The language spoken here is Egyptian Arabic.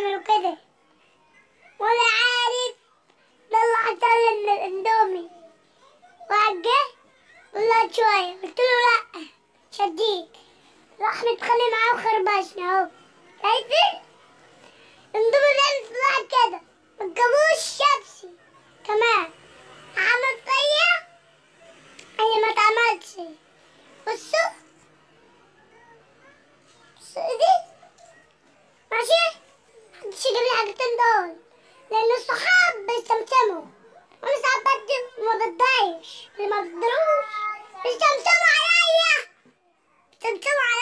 يعملوا كده ولا عارف طلع طلع من الاندومي وجه طلعت شوية قلت له لا شديك راح متخانق معاه وخربشنا اهو شايفين اندومي ده طلع كده متجابوش شبسي كمان عمل فيا هي ما اتعملش بصوا بصوا ايدي ماشي محدش يجيب لي حاجتين دول لان الصحاب بيستمتموا وانا ساعات بدي وما بتضايقش اللي ما بتدروش بيستمتموا عليا بيستمتموا عليا